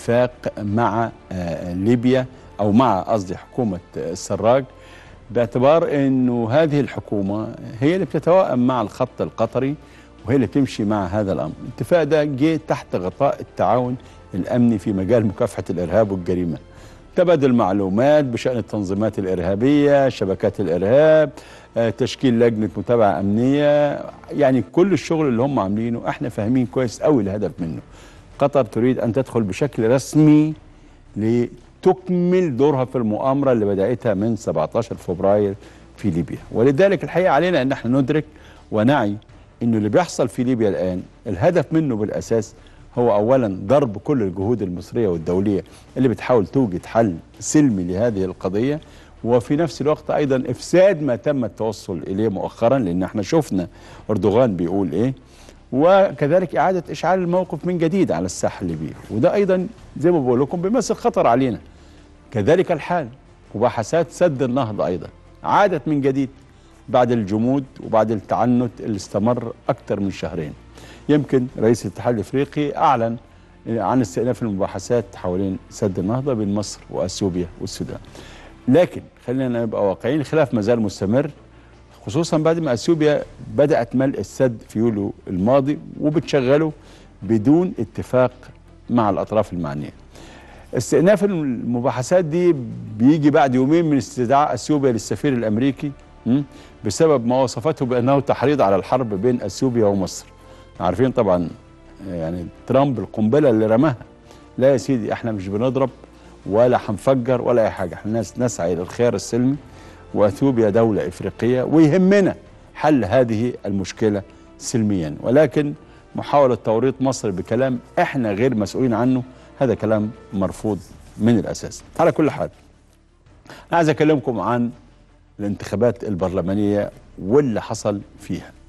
اتفاق مع ليبيا او مع قصدي حكومه السراج باعتبار انه هذه الحكومه هي اللي بتتوائم مع الخط القطري وهي اللي بتمشي مع هذا الامر، الاتفاق ده جه تحت غطاء التعاون الامني في مجال مكافحه الارهاب والجريمه. تبادل معلومات بشان التنظيمات الارهابيه، شبكات الارهاب، تشكيل لجنه متابعه امنيه، يعني كل الشغل اللي هم عاملينه احنا فاهمين كويس قوي الهدف منه. قطر تريد ان تدخل بشكل رسمي لتكمل دورها في المؤامره اللي بداتها من 17 فبراير في ليبيا، ولذلك الحقيقه علينا ان احنا ندرك ونعي انه اللي بيحصل في ليبيا الان الهدف منه بالاساس هو اولا ضرب كل الجهود المصريه والدوليه اللي بتحاول توجد حل سلمي لهذه القضيه وفي نفس الوقت ايضا افساد ما تم التوصل اليه مؤخرا لان احنا شفنا اردوغان بيقول ايه وكذلك اعاده اشعال الموقف من جديد على الساحه الليبيه وده ايضا زي ما بقول لكم بيمثل خطر علينا كذلك الحال مباحثات سد النهضه ايضا عادت من جديد بعد الجمود وبعد التعنت اللي استمر أكثر من شهرين يمكن رئيس الاتحاد الافريقي اعلن عن استئناف المباحثات حوالين سد النهضه بين مصر واثيوبيا والسودان. لكن خلينا نبقى واقعيين الخلاف ما زال مستمر خصوصا بعد ما اثيوبيا بدات ملء السد في يوليو الماضي وبتشغله بدون اتفاق مع الاطراف المعنيه. استئناف المباحثات دي بيجي بعد يومين من استدعاء اثيوبيا للسفير الامريكي بسبب ما وصفته بانه تحريض على الحرب بين اثيوبيا ومصر. عارفين طبعا يعني ترامب القنبله اللي رماها لا يا سيدي احنا مش بنضرب ولا هنفجر ولا اي حاجه احنا ناس نسعى الى الخيار السلمي واثيوبيا دوله افريقيه ويهمنا حل هذه المشكله سلميا ولكن محاوله توريط مصر بكلام احنا غير مسؤولين عنه هذا كلام مرفوض من الاساس على كل حال انا عايز اكلمكم عن الانتخابات البرلمانيه واللي حصل فيها